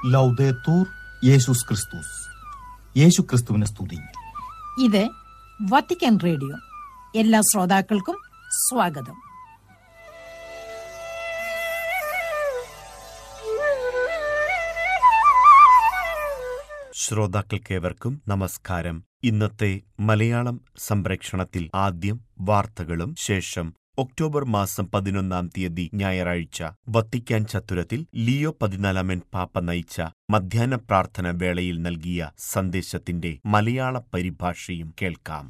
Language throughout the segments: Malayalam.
ലൗദേത്തൂർ യേശുസ് ക്രിസ്തുസ് യേശു ക്രിസ്തുവിനെ സ്തുതി ഇത് വത്തിക്കാൻ റേഡിയോ എല്ലാ ശ്രോതാക്കൾക്കും സ്വാഗതം ശ്രോതാക്കൾക്കേവർക്കും നമസ്കാരം ഇന്നത്തെ മലയാളം സംപ്രേക്ഷണത്തിൽ ആദ്യം വാർത്തകളും ശേഷം ഒക്ടോബർ മാസം പതിനൊന്നാം തീയതി ഞായറാഴ്ച വത്തിക്കാൻ ചത്തുരത്തിൽ ലിയോ പതിനാലാമൻ പാപ്പ നയിച്ച മധ്യാഹ്ന പ്രാർത്ഥന വേളയിൽ നൽകിയ സന്ദേശത്തിന്റെ മലയാള പരിഭാഷയും കേൾക്കാം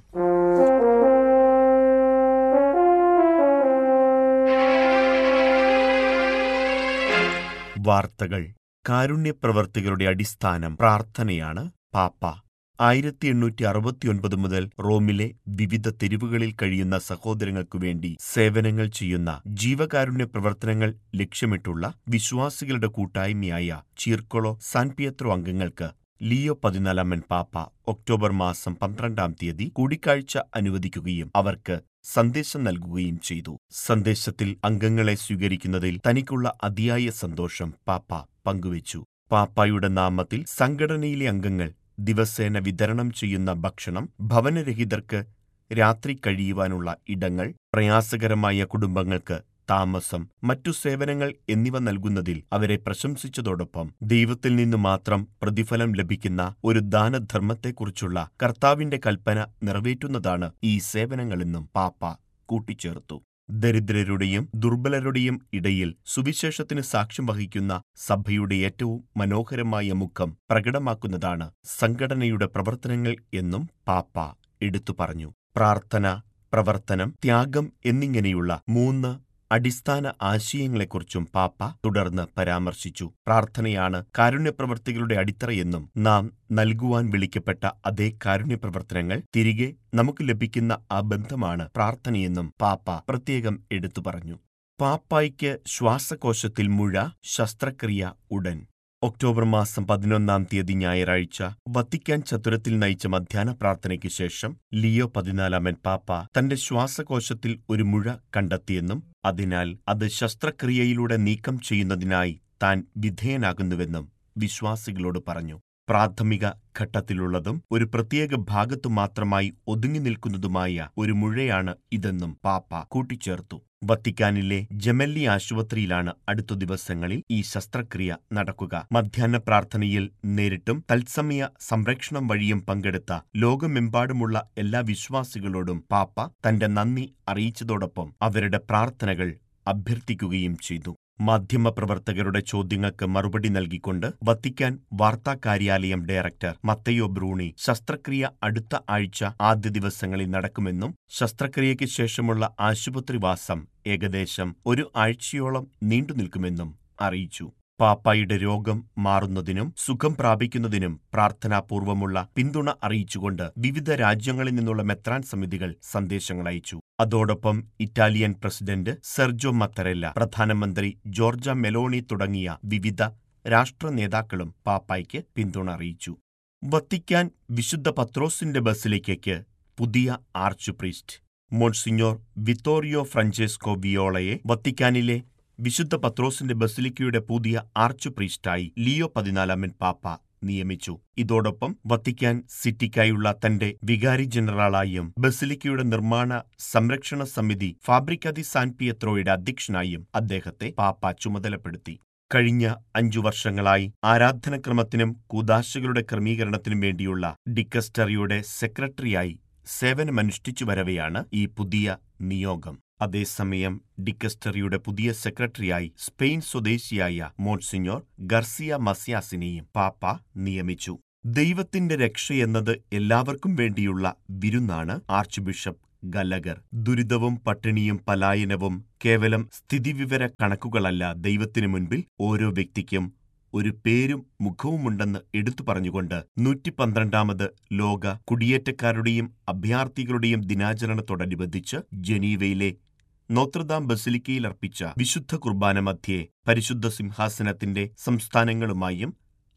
വാർത്തകൾ കാരുണ്യപ്രവർത്തികളുടെ അടിസ്ഥാനം പ്രാർത്ഥനയാണ് പാപ്പ ആയിരത്തി എണ്ണൂറ്റി അറുപത്തിയൊൻപത് മുതൽ റോമിലെ വിവിധ തെരുവുകളിൽ കഴിയുന്ന സഹോദരങ്ങൾക്കു വേണ്ടി സേവനങ്ങൾ ചെയ്യുന്ന ജീവകാരുണ്യ പ്രവർത്തനങ്ങൾ ലക്ഷ്യമിട്ടുള്ള വിശ്വാസികളുടെ കൂട്ടായ്മയായ ചീർക്കൊളോ സാൻ പിയത്രോ അംഗങ്ങൾക്ക് ലിയോ പതിനാലാമൻ പാപ്പ ഒക്ടോബർ മാസം പന്ത്രണ്ടാം തീയതി കൂടിക്കാഴ്ച അനുവദിക്കുകയും അവർക്ക് സന്ദേശം നൽകുകയും ചെയ്തു സന്ദേശത്തിൽ അംഗങ്ങളെ സ്വീകരിക്കുന്നതിൽ തനിക്കുള്ള അതിയായ സന്തോഷം പാപ്പ പങ്കുവച്ചു പാപ്പായുടെ നാമത്തിൽ സംഘടനയിലെ അംഗങ്ങൾ ദിവസേന വിതരണം ചെയ്യുന്ന ഭക്ഷണം ഭവനരഹിതർക്ക് രാത്രി കഴിയുവാനുള്ള ഇടങ്ങൾ പ്രയാസകരമായ കുടുംബങ്ങൾക്ക് താമസം മറ്റു സേവനങ്ങൾ എന്നിവ നൽകുന്നതിൽ അവരെ പ്രശംസിച്ചതോടൊപ്പം ദൈവത്തിൽ നിന്നു മാത്രം പ്രതിഫലം ലഭിക്കുന്ന ഒരു ദാനധർമ്മത്തെക്കുറിച്ചുള്ള കർത്താവിന്റെ കൽപ്പന നിറവേറ്റുന്നതാണ് ഈ സേവനങ്ങളെന്നും പാപ്പ കൂട്ടിച്ചേർത്തു ദരിദ്രരുടെയും ദുർബലരുടെയും ഇടയിൽ സുവിശേഷത്തിന് സാക്ഷ്യം വഹിക്കുന്ന സഭയുടെ ഏറ്റവും മനോഹരമായ മുഖം പ്രകടമാക്കുന്നതാണ് സംഘടനയുടെ പ്രവർത്തനങ്ങൾ എന്നും പാപ്പ എടുത്തു പറഞ്ഞു പ്രാർത്ഥന പ്രവർത്തനം ത്യാഗം എന്നിങ്ങനെയുള്ള മൂന്ന് അടിസ്ഥാന ആശയങ്ങളെക്കുറിച്ചും പാപ്പ തുടർന്ന് പരാമർശിച്ചു പ്രാർത്ഥനയാണ് കാരുണ്യപ്രവർത്തികളുടെ അടിത്തറയെന്നും നാം നൽകുവാൻ വിളിക്കപ്പെട്ട അതേ കാരുണ്യപ്രവർത്തനങ്ങൾ തിരികെ നമുക്ക് ലഭിക്കുന്ന ആ ബന്ധമാണ് പ്രാർത്ഥനയെന്നും പാപ്പ പ്രത്യേകം എടുത്തു പറഞ്ഞു പാപ്പായ്ക്ക് ശ്വാസകോശത്തിൽ മുഴ ശസ്ത്രക്രിയ ഉടൻ ഒക്ടോബർ മാസം പതിനൊന്നാം തീയതി ഞായറാഴ്ച വത്തിക്കാൻ ചതുരത്തിൽ നയിച്ച മധ്യാഹ്ന പ്രാർത്ഥനയ്ക്ക് ശേഷം ലിയോ പതിനാലാമൻ പാപ്പ തന്റെ ശ്വാസകോശത്തിൽ ഒരു മുഴ കണ്ടെത്തിയെന്നും അതിനാൽ അത് ശസ്ത്രക്രിയയിലൂടെ നീക്കം ചെയ്യുന്നതിനായി താൻ വിധേയനാകുന്നുവെന്നും വിശ്വാസികളോട് പറഞ്ഞു പ്രാഥമിക ഘട്ടത്തിലുള്ളതും ഒരു പ്രത്യേക ഭാഗത്തു മാത്രമായി ഒതുങ്ങി നിൽക്കുന്നതുമായ ഒരു മുഴയാണ് ഇതെന്നും പാപ്പ കൂട്ടിച്ചേർത്തു വത്തിക്കാനിലെ ജെമല്ലി ആശുപത്രിയിലാണ് അടുത്ത ദിവസങ്ങളിൽ ഈ ശസ്ത്രക്രിയ നടക്കുക മധ്യാഹ്ന പ്രാർത്ഥനയിൽ നേരിട്ടും തത്സമയ സംരക്ഷണം വഴിയും പങ്കെടുത്ത ലോകമെമ്പാടുമുള്ള എല്ലാ വിശ്വാസികളോടും പാപ്പ തന്റെ നന്ദി അറിയിച്ചതോടൊപ്പം അവരുടെ പ്രാർത്ഥനകൾ അഭ്യർത്ഥിക്കുകയും ചെയ്തു മാധ്യമപ്രവർത്തകരുടെ ചോദ്യങ്ങൾക്ക് മറുപടി നൽകിക്കൊണ്ട് വത്തിക്കാൻ വാർത്താ കാര്യാലയം ഡയറക്ടർ മത്തയോ ബ്രൂണി ശസ്ത്രക്രിയ അടുത്ത ആഴ്ച ആദ്യ ദിവസങ്ങളിൽ നടക്കുമെന്നും ശസ്ത്രക്രിയയ്ക്ക് ശേഷമുള്ള ആശുപത്രിവാസം ഏകദേശം ഒരു ആഴ്ചയോളം നീണ്ടുനിൽക്കുമെന്നും അറിയിച്ചു പാപ്പായുടെ രോഗം മാറുന്നതിനും സുഖം പ്രാപിക്കുന്നതിനും പ്രാർത്ഥനാപൂർവമുള്ള പിന്തുണ അറിയിച്ചുകൊണ്ട് വിവിധ രാജ്യങ്ങളിൽ നിന്നുള്ള മെത്രാൻ സമിതികൾ സന്ദേശങ്ങൾ അയച്ചു അതോടൊപ്പം ഇറ്റാലിയൻ പ്രസിഡന്റ് സെർജോ മത്തറെല്ല പ്രധാനമന്ത്രി ജോർജ മെലോണി തുടങ്ങിയ വിവിധ രാഷ്ട്ര നേതാക്കളും പാപ്പായ്ക്ക് പിന്തുണ അറിയിച്ചു വത്തിക്കാൻ വിശുദ്ധ പത്രോസിന്റെ ബസിലിക്കയ്ക്ക് പുതിയ archpriest Monsignor Vittorio Francesco വിയോളയെ വത്തിക്കാനിലെ വിശുദ്ധ പത്രോസിന്റെ ബസിലിക്കയുടെ പുതിയ ആർച്ച് പ്രീസ്റ്റായി ലിയോ പതിനാലാമൻ പാപ്പ നിയമിച്ചു ഇതോടൊപ്പം വത്തിക്കാൻ സിറ്റിക്കായുള്ള തന്റെ വികാരി ജനറലായും ബസിലിക്കയുടെ നിർമ്മാണ സംരക്ഷണ സമിതി ഫാബ്രിക്കാദി സാൻ പിയത്രോയുടെ അധ്യക്ഷനായും അദ്ദേഹത്തെ പാപ്പ ചുമതലപ്പെടുത്തി കഴിഞ്ഞ അഞ്ചു വർഷങ്ങളായി ആരാധനക്രമത്തിനും കൂതാശകളുടെ ക്രമീകരണത്തിനും വേണ്ടിയുള്ള ഡിക്കസ്റ്ററിയുടെ സെക്രട്ടറിയായി സേവനമനുഷ്ഠിച്ചു വരവെയാണ് ഈ പുതിയ നിയോഗം അതേസമയം ഡിക്കസ്റ്ററിയുടെ പുതിയ സെക്രട്ടറിയായി സ്പെയിൻ സ്വദേശിയായ മോൺസിഞ്ഞോർ ഗർസിയ മസിയാസിനെയും പാപ്പ നിയമിച്ചു ദൈവത്തിന്റെ രക്ഷയെന്നത് എല്ലാവർക്കും വേണ്ടിയുള്ള വിരുന്നാണ് ആർച്ച് ബിഷപ്പ് ഗലഗർ ദുരിതവും പട്ടിണിയും പലായനവും കേവലം സ്ഥിതിവിവര കണക്കുകളല്ല ദൈവത്തിനു മുൻപിൽ ഓരോ വ്യക്തിക്കും ഒരു പേരും മുഖവുമുണ്ടെന്ന് എടുത്തു പറഞ്ഞുകൊണ്ട് നൂറ്റി പന്ത്രണ്ടാമത് ലോക കുടിയേറ്റക്കാരുടെയും അഭയാർത്ഥികളുടെയും ദിനാചരണത്തോടനുബന്ധിച്ച് ജനീവയിലെ നോത്രദാം ബസിലിക്കയിൽ അർപ്പിച്ച വിശുദ്ധ കുർബാന മധ്യേ പരിശുദ്ധ സിംഹാസനത്തിന്റെ സംസ്ഥാനങ്ങളുമായും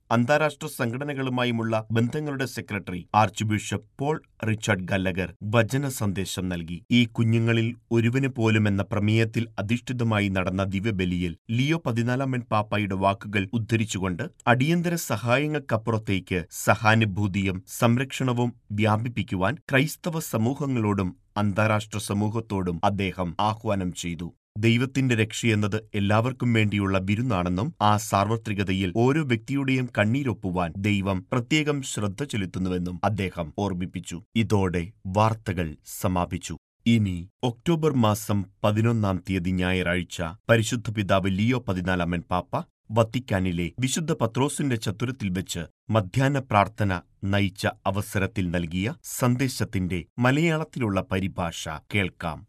അന്താരാഷ്ട്ര സംഘടനകളുമായുമുള്ള ബന്ധങ്ങളുടെ secretary archbishop Paul Richard Gallagher വചന സന്ദേശം നൽകി ഈ കുഞ്ഞുങ്ങളിൽ ഒരുവന് പോലും എന്ന പ്രമേയത്തിൽ അധിഷ്ഠിതമായി നടന്ന ദിവ്യബലിയിൽ ലിയോ പതിനാലാമൻ പാപ്പായുടെ വാക്കുകൾ ഉദ്ധരിച്ചുകൊണ്ട് അടിയന്തര സഹായങ്ങൾക്കപ്പുറത്തേക്ക് സഹാനുഭൂതിയും സംരക്ഷണവും വ്യാപിപ്പിക്കുവാൻ ക്രൈസ്തവ സമൂഹങ്ങളോടും അന്താരാഷ്ട്ര സമൂഹത്തോടും അദ്ദേഹം ആഹ്വാനം ചെയ്തു ദൈവത്തിന്റെ രക്ഷയെന്നത് എല്ലാവർക്കും വേണ്ടിയുള്ള വിരുന്നാണെന്നും ആ സാർവത്രികതയിൽ ഓരോ വ്യക്തിയുടെയും കണ്ണീരൊപ്പുവാൻ ദൈവം പ്രത്യേകം ശ്രദ്ധ ചെലുത്തുന്നുവെന്നും അദ്ദേഹം ഓർമ്മിപ്പിച്ചു ഇതോടെ വാർത്തകൾ സമാപിച്ചു ഇനി ഒക്ടോബർ മാസം പതിനൊന്നാം തീയതി ഞായറാഴ്ച പരിശുദ്ധ പിതാവ് ലിയോ പതിനാലാമൻ പാപ്പ വത്തിക്കാനിലെ വിശുദ്ധ പത്രോസിന്റെ ചത്തുരത്തിൽ വെച്ച് മധ്യാഹ്ന പ്രാർത്ഥന നയിച്ച അവസരത്തിൽ നൽകിയ സന്ദേശത്തിന്റെ മലയാളത്തിലുള്ള പരിഭാഷ കേൾക്കാം